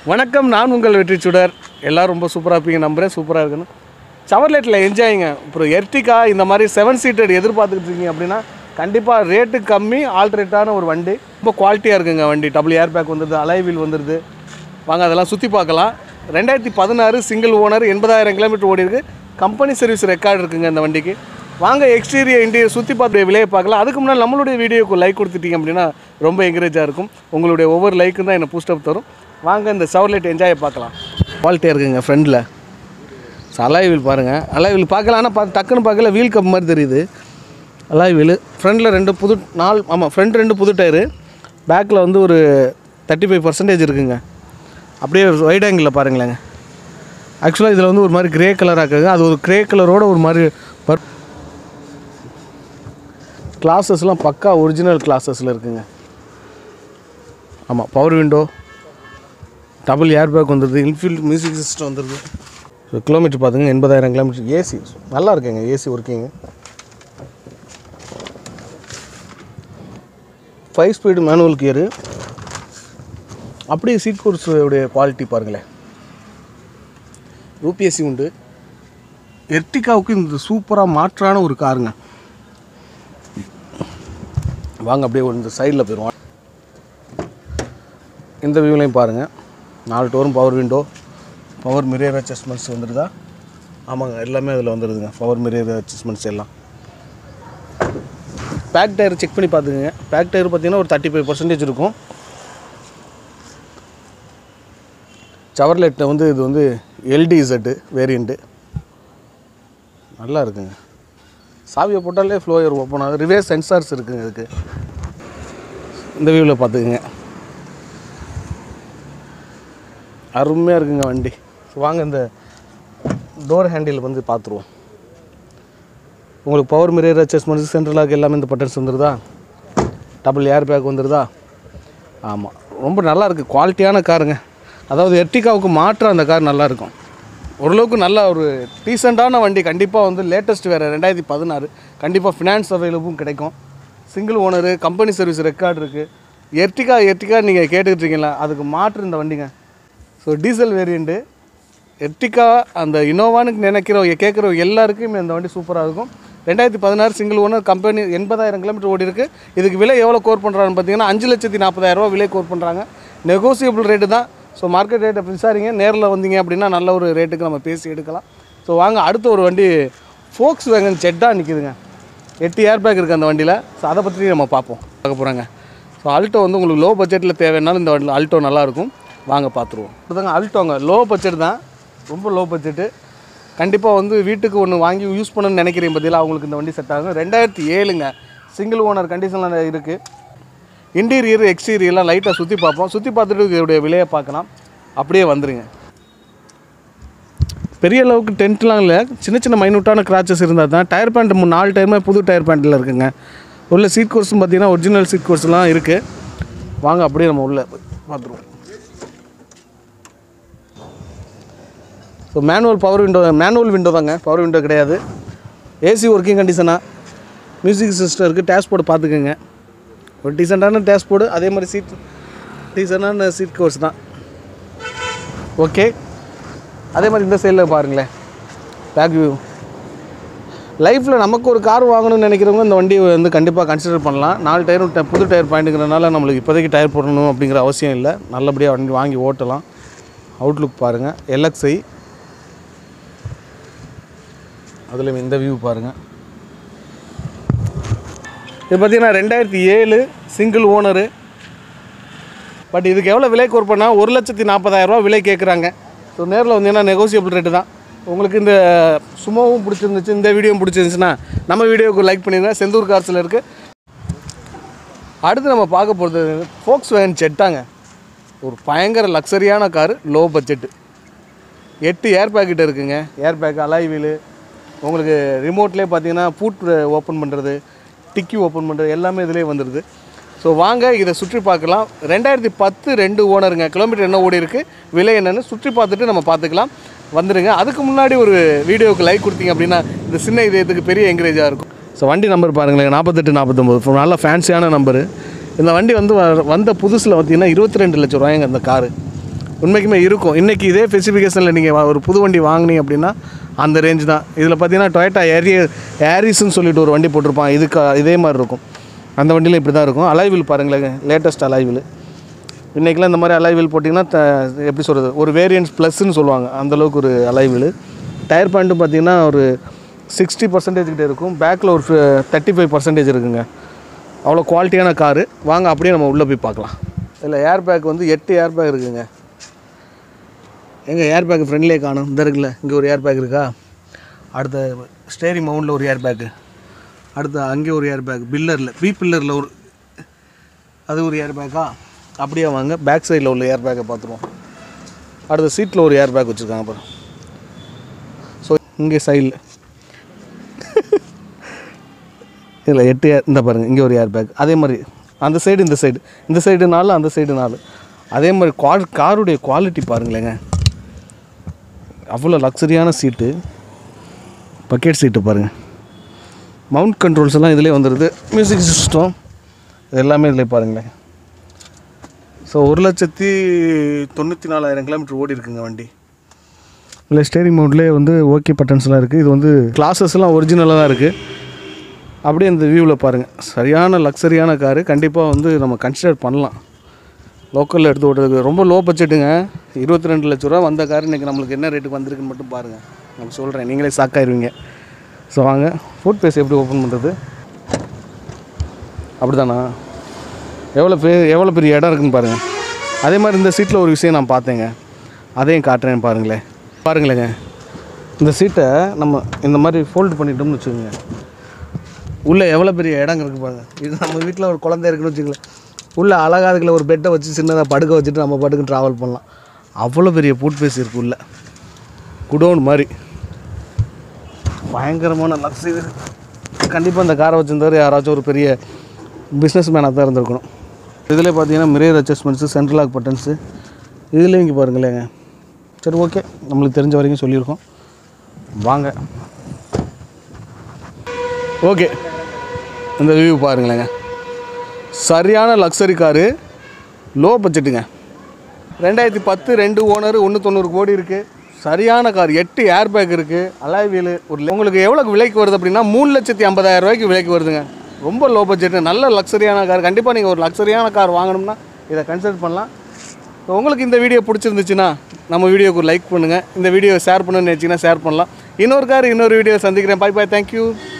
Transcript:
வணக்கம் நான் உங்கள் வெற்றி சுடர் எல்லோரும் ரொம்ப சூப்பராக இருப்பீங்க நம்புறேன் சூப்பராக இருக்கணும் சவர்லெட்டில் என்ஜாய்ங்க அப்புறம் எர்டிகா இந்த மாதிரி செவன் சீட்டட் எதிர்பார்த்துக்கிட்டு இருக்கீங்க அப்படின்னா கண்டிப்பாக ரேட்டு கம்மி ஆல்ட்ரேட்டான ஒரு வண்டி ரொம்ப குவாலிட்டியாக இருக்குங்க வண்டி டபுள் ஏர் பேக் வந்துடுது அலைவில் வந்துடுது வாங்க அதெல்லாம் சுற்றி பார்க்கலாம் ரெண்டாயிரத்தி பதினாறு சிங்கிள் ஓனர் எண்பதாயிரம் கிலோமீட்டர் ஓடி இருக்கு கம்பெனி சர்வீஸ் ரெக்கார்டு இருக்குங்க இந்த வண்டிக்கு வாங்க எக்ஸ்டீரியர் இன்டீரியர் சுற்றி பார்த்து விலையை பார்க்கலாம் அதுக்கு முன்னாடி நம்மளுடைய வீடியோக்கு லைக் கொடுத்துட்டீங்க அப்படின்னா ரொம்ப என்கரேஜாக இருக்கும் உங்களுடைய ஒவ்வொரு லைக்கும் தான் என்னை பூஸ்டப் தரும் வாங்க இந்த சவர்லைட் என்ஜாய் பார்க்கலாம் குவாலிட்டியாக இருக்குங்க ஃப்ரெண்டில் அலாய் வீல் பாருங்கள் அலாய் வீல் பார்க்கலாம் ஆனால் பார்த்து டக்குன்னு பார்க்கல வீல் கப் மாதிரி தெரியுது அலாய் வீல் ஃப்ரண்டில் ரெண்டு புது நாலு ஆமாம் ஃப்ரண்ட் ரெண்டு புது டயரு பேக்கில் வந்து ஒரு தேர்ட்டி ஃபைவ் பர்சன்டேஜ் இருக்குங்க அப்படியே வைட் ஆங்கிளில் பாருங்களேங்க ஆக்சுவலாக இதில் வந்து ஒரு மாதிரி கிரே கலராக இருக்குங்க அது ஒரு கிரே கலரோட ஒரு மாதிரி பர் கிளாஸஸ்லாம் பக்கா ஒரிஜினல் கிளாஸஸில் இருக்குங்க ஆமாம் power window double air bag வந்துடுது இன்ஃபீல்ட் மியூசிக் சிஸ்டம் வந்துடுது ஸோ கிலோமீட்டர் பார்த்துங்க எண்பதாயிரம் கிலோமீட்டர் ஏசி நல்லா இருக்குங்க AC working five speed manual gear அப்படியே சீட் கோர்ஸுடைய குவாலிட்டி பாருங்களேன் யூபிஎஸ்சி உண்டு எர்டிகாவுக்கு இந்த சூப்பராக மாற்றான ஒரு காருங்க வாங்க அப்படியே ஒரு இந்த சைடில் போயிடுவோம் இந்த வியூலையும் பாருங்கள் நாலு டோரும் power window power mirror adjustments வந்துடுதா ஆமாங்க எல்லாமே அதில் வந்துடுதுங்க பவர் மிரர் அட்ஜஸ்ட்மெண்ட்ஸ் எல்லாம் பேக் டயர் செக் பண்ணி பார்த்துக்குங்க பேக் டயர் பார்த்தீங்கன்னா ஒரு தேர்ட்டி ஃபைவ் பர்சன்டேஜ் இருக்கும் சவர்லெட்டில் வந்து இது வந்து எல்டிஇசட்டு வேரியண்ட்டு நல்லா இருக்குங்க சாவியை போட்டாலே ஃப்ளோயர் ஓப்பன் ஆகுது ரிவேர்ஸ் சென்சார்ஸ் இருக்குங்க இதுக்கு இந்த வியூவில் பார்த்துக்குங்க அருமையாக இருக்குங்க வண்டி வாங்க இந்த டோர் ஹேண்டில் வந்து பார்த்துருவோம் உங்களுக்கு power mirror adjustments central lock எல்லாமே இந்த பட்டன்ஸ் வந்துடுதா டபுள் ஏர் பேக் வந்துடுதா ஆமாம் ரொம்ப நல்லா இருக்குது குவாலிட்டியான காருங்க அதாவது எர்டிகாவுக்கு மாற்ற அந்த கார் நல்லா இருக்கும் ஓரளவுக்கு நல்ல ஒரு டீசெண்டான வண்டி கண்டிப்பாக வந்து லேட்டஸ்ட் வேறு ரெண்டாயிரத்தி பதினாறு கண்டிப்பாக ஃபினான்ஸ் அவைலபிளும் கிடைக்கும் single owner company service record இருக்குது எர்டிகா எர்டிகா நீங்கள் கேட்டுக்கிட்டு இருக்கீங்களா அதுக்கு மாற்று இந்த வண்டிங்க ஸோ டீசல் வேரியண்ட்டு எர்டிகா அந்த இனோவானுக்கு நினைக்கிற கேட்குற எல்லாருக்குமே இந்த வண்டி சூப்பராக இருக்கும் ரெண்டாயிரத்தி பதினாறு சிங்கிள் ஓனர் கம்பெனி எண்பதாயிரம் கிலோமீட்டர் ஓடி இருக்கு இதுக்கு விலை எவ்வளோ கோர் பண்ணுறாங்கன்னு பார்த்தீங்கன்னா அஞ்சு லட்சத்தி நாற்பதாயிரரூவா விலை கோர் பண்ணுறாங்க நெகோசியபிள் ரேட்டு தான் ஸோ மார்க்கெட் ரேட்டை விசாரிங்க நேரில் வந்தீங்க அப்படின்னா நல்ல ஒரு ரேட்டுக்கு நம்ம பேசி எடுக்கலாம் ஸோ வாங்க அடுத்த ஒரு வண்டி ஃபோக்ஸ் வேகன் செட்டாக நிற்குதுங்க எட்டு ஏர் பேக் இருக்குது அந்த வண்டியில் ஸோ அதை பற்றி நம்ம பார்ப்போம் பார்க்க போகிறாங்க ஸோ அல்டோ வந்து உங்களுக்கு லோ பட்ஜெட்டில் தேவைன்னாலும் இந்த வண்டியில் அல்டோ நல்லாயிருக்கும் வாங்க பார்த்துருவோம் இதுதாங்க அல்டோங்க லோ பட்ஜெட் தான் ரொம்ப லோ பட்ஜெட்டு கண்டிப்பாக வந்து வீட்டுக்கு ஒன்று வாங்கி யூஸ் பண்ணணும்னு நினைக்கிறீங்க பதிலாக அவங்களுக்கு இந்த வண்டி செட் ஆகும் ரெண்டாயிரத்தி ஏழுங்க சிங்கிள் ஓனர் கண்டிஷனில் இருக்குது இன்டீரியர் எக்ஸ்டீரியர்லாம் லைட்டாக சுற்றி பார்ப்போம் சுற்றி பார்த்துட்டு இதோடைய விலையை பார்க்கலாம் அப்படியே வந்துருங்க பெரிய அளவுக்கு டென்ட்லாம் இல்லை சின்ன சின்ன மைனூட்டான கிராச்சஸ் இருந்தால் தான் டயர் பேண்ட் மூணு நாலு டயருமே புது டயர் பேண்ட்டில் இருக்குங்க உள்ள சீட் கோர்ஸும் பார்த்தீங்கன்னா ஒரிஜினல் சீட் கோர்ஸ்லாம் இருக்குது வாங்க அப்படியே நம்ம உள்ளே போய் பார்த்துருவோம் so manual power window manual window தாங்க பவர் விண்டோ கிடையாது ஏசி ஒர்க்கிங் கண்டிஷனாக மியூசிக் சிஸ்டம் இருக்குது டேஷ்போர்டு பார்த்துக்கோங்க ஒரு டீசெண்டான டேஷ்போர்டு அதே மாதிரி சீட் டீசெண்டான சீட் கோர்ஸ் தான் ஓகே அதே மாதிரி இந்த சைடில் பாருங்களேன் பேக் வியூ லைஃப்பில் நமக்கு ஒரு கார் வாங்கணும்னு நினைக்கிறவங்க இந்த வண்டியை வந்து கண்டிப்பாக கன்சிடர் பண்ணலாம் நாலு டயரும் ட- புது டயர் பாயிண்ட்டுங்கிறனால நம்மளுக்கு இப்போதைக்கு டயர் போடணும் அப்படிங்கிற அவசியம் இல்லை நல்லபடியாக வண்டி வாங்கி ஓட்டலாம் அவுட்லுக் பாருங்கள் எல்எக்ஸ்ஐ அதில் இந்த வியூ பாருங்கள் இது பார்த்தீங்கன்னா ரெண்டாயிரத்தி ஏழு சிங்கிள் ஓனரு பட் இதுக்கு எவ்வளோ விலை கோர் பண்ணால் ஒரு லட்சத்தி நாற்பதாயிரரூவா விலை கேட்குறாங்க ஸோ நேரில் வந்தீங்கன்னா நெகோசியபிள் ரேட்டு தான் உங்களுக்கு இந்த சுமோவும் பிடிச்சிருந்துச்சு இந்த வீடியோவும் பிடிச்சிருந்துச்சுன்னா நம்ம வீடியோவுக்கு லைக் பண்ணிடுங்க செந்தூர் கார்ஸில் இருக்குது அடுத்து நம்ம பார்க்க போகிறது ஃபோக்ஸ் வேன் செட்டாங்க ஒரு பயங்கர லக்ஸரியான காரு லோ பட்ஜெட்டு எட்டு ஏர் பேக்கெட் இருக்குங்க ஏர் பேக் அலாய் வீலு உங்களுக்கு ரிமோட்லேயே பார்த்தீங்கன்னா பூட் ஓப்பன் பண்ணுறது டிக்கி ஓப்பன் பண்ணுறது எல்லாமே இதிலே வந்துடுது ஸோ வாங்க இதை சுற்றி பார்க்கலாம் ரெண்டாயிரத்தி பத்து ரெண்டு ஓனருங்க கிலோமீட்டர் என்ன ஓடி இருக்குது விலை என்னன்னு சுற்றி பார்த்துட்டு நம்ம பார்த்துக்கலாம் வந்துடுங்க அதுக்கு முன்னாடி ஒரு வீடியோவுக்கு லைக் கொடுத்தீங்க அப்படின்னா இந்த சின்ன இதயத்துக்கு பெரிய என்கரேஜாக இருக்கும் ஸோ வண்டி நம்பர் பாருங்களேன் நாற்பத்தெட்டு நாற்பத்தொம்போது நல்ல ஃபேன்சியான நம்பரு இந்த வண்டி வந்து வ- வந்த புதுசில் பார்த்தீங்கன்னா இருபத்தி ரெண்டு லட்சம் ரூபாய்ங்க இந்த காரு உண்மைக்குமே இருக்கும் இன்றைக்கி இதே ஸ்பெசிஃபிகேஷனில் நீங்கள் ஒரு புது வண்டி வாங்குனீங்க அப்படின்னா அந்த ரேஞ்ச் தான் இதில் பார்த்தீங்கன்னா டொயட்டா ஏரிய ஏரிஸ்ன்னு சொல்லிட்டு ஒரு வண்டி போட்டிருப்பான் இதுக்கு இதே மாதிரி இருக்கும் அந்த வண்டியில் இப்படி தான் இருக்கும் அலைவில் பாருங்களேன் லேட்டஸ்ட் அலைவில் இன்றைக்கெலாம் இந்த மாதிரி அலைவில் போட்டிங்கன்னா த எப்படி சொல்கிறது ஒரு வேரியன்ஸ் ப்ளஸ்ன்னு சொல்லுவாங்க அந்தளவுக்கு ஒரு அலைவில் டயர் பாயிண்ட்டும் பார்த்தீங்கன்னா ஒரு சிக்ஸ்டி பர்சன்டேஜ் கிட்ட இருக்கும் பேக்கில் ஒரு தேர்ட்டி ஃபைவ் பர்சன்டேஜ் இருக்குங்க அவ்வளோ குவாலிட்டியான காரு வாங்க அப்படியே நம்ம உள்ளே போய் பார்க்கலாம் இதில் ஏர் பேக் வந்து எட்டு ஏர் பேக் இருக்குங்க எங்கள் ஏர் பேக் ஃப்ரெண்ட்லேயே காணும் இந்த இருக்குல்ல இங்கே ஒரு ஏர் பேக் இருக்கா அடுத்த ஸ்டேரிங் மவுண்டில் ஒரு ஏர் பேக்கு அடுத்து அங்கே ஒரு ஏர் பேக் பில்லரில் பி பில்லரில் ஒரு அது ஒரு ஏர் பேக்கா அப்படியே வாங்க பேக் சைடில் உள்ள ஏர் பேக்கை பார்த்துருவோம் அடுத்த சீட்டில் ஒரு ஏர் பேக் வச்சுருக்காங்க அப்புறம் ஸோ இங்கே சைடில் இதில் எட்டு ஏர் இந்த பாருங்கள் இங்கே ஒரு ஏர் பேக் அதே மாதிரி அந்த சைடு இந்த சைடு இந்த சைடு நாலு அந்த சைடு நாலு அதே மாதிரி குவா காருடைய குவாலிட்டி பாருங்களேங்க அவ்வளோ லக்ஸரியான சீட்டு பக்கெட் சீட்டு பாருங்கள் மவுண்ட் கண்ட்ரோல்ஸ் எல்லாம் இதிலே வந்துடுது மியூசிக் சிஸ்டம் இது எல்லாமே இதில் பாருங்களேன் ஸோ ஒரு லட்சத்தி தொண்ணூற்றி நாலாயிரம் கிலோமீட்டர் ஓடி இருக்குங்க வண்டி இல்லை ஸ்டேரிங் மவுண்ட்லேயே வந்து ஓகே பட்டன்ஸ்லாம் இருக்குது இது வந்து கிளாஸஸ்லாம் ஒரிஜினலாக தான் இருக்குது அப்படியே இந்த வியூவில் பாருங்கள் சரியான லக்ஸரியான காரு கண்டிப்பாக வந்து நம்ம கன்சிடர் பண்ணலாம் லோக்கலில் எடுத்து ஓட்டுறதுக்கு ரொம்ப லோ பட்ஜெட்டுங்க இருபத்தி ரெண்டு லட்ச ரூபா வந்த கார் இன்றைக்கி நம்மளுக்கு என்ன ரேட்டுக்கு வந்திருக்குன்னு மட்டும் பாருங்கள் நான் சொல்கிறேன் நீங்களே ஷாக்காயிருவீங்க ஸோ வாங்க ஃபுட் பேஸ் எப்படி ஓப்பன் பண்ணுறது அப்படிதானா எவ்வளோ பெ எவ்வளோ பெரிய இடம் இருக்குன்னு பாருங்கள் அதே மாதிரி இந்த சீட்டில் ஒரு விஷயம் நான் பார்த்தேங்க அதையும் காட்டுறேன் பாருங்களேன் பாருங்களேங்க இந்த சீட்டை நம்ம இந்த மாதிரி ஃபோல்டு பண்ணிட்டோம்னு வச்சுக்கோங்க உள்ளே எவ்வளோ பெரிய இடங்க இருக்குது பாருங்க இது நம்ம வீட்டில் ஒரு குழந்தை இருக்குன்னு வச்சுங்களேன் உள்ளே அழகா அதுக்குள்ள ஒரு பெட்டை வச்சு சின்னதாக படுக்க வச்சுட்டு நம்ம பாட்டுக்கு ட்ராவல் பண்ணலாம் அவ்வளோ பெரிய பூட் பேஸ் இருக்குது உள்ள குடோன் மாதிரி பயங்கரமான லக்ஸரி கண்டிப்பாக இந்த காரை வச்சிருந்தவர் யாராச்சும் ஒரு பெரிய பிஸ்னஸ் மேனாக தான் இருந்திருக்கணும் இதில் பார்த்தீங்கன்னா mirror adjustments central lock buttons இதுலேயும் இங்கே பாருங்களேங்க சரி ஓகே நம்மளுக்கு தெரிஞ்ச வரைக்கும் சொல்லியிருக்கோம் வாங்க ஓகே இந்த ரிவ்யூ பாருங்களேங்க சரியான லக்ஸரி காரு லோ பட்ஜெட்டுங்க ரெண்டாயிரத்தி பத்து ரெண்டு ஓனர் ஒன்று தொண்ணூறு கோடி இருக்குது சரியான கார் எட்டு ஏர் பேக் இருக்குது அலாய் வீலு ஒரு le- உங்களுக்கு எவ்வளோ விலைக்கு வருது அப்படின்னா மூணு லட்சத்தி ஐம்பதாயிரம் ரூபாய்க்கு விலைக்கு வருதுங்க ரொம்ப லோ பட்ஜெட்டு நல்ல லக்ஸரியான கார் கண்டிப்பாக நீங்கள் ஒரு லக்ஸரியான கார் வாங்கணும்னா இதை கன்சிடர் பண்ணலாம் ஸோ உங்களுக்கு இந்த வீடியோ பிடிச்சிருந்துச்சுன்னா நம்ம வீடியோக்கு லைக் பண்ணுங்கள் இந்த வீடியோ ஷேர் பண்ணணும்னு நினச்சிங்கன்னா ஷேர் பண்ணலாம் இன்னொரு கார் இன்னொரு வீடியோ சந்திக்கிறேன் பை பாய் தேங்க்யூ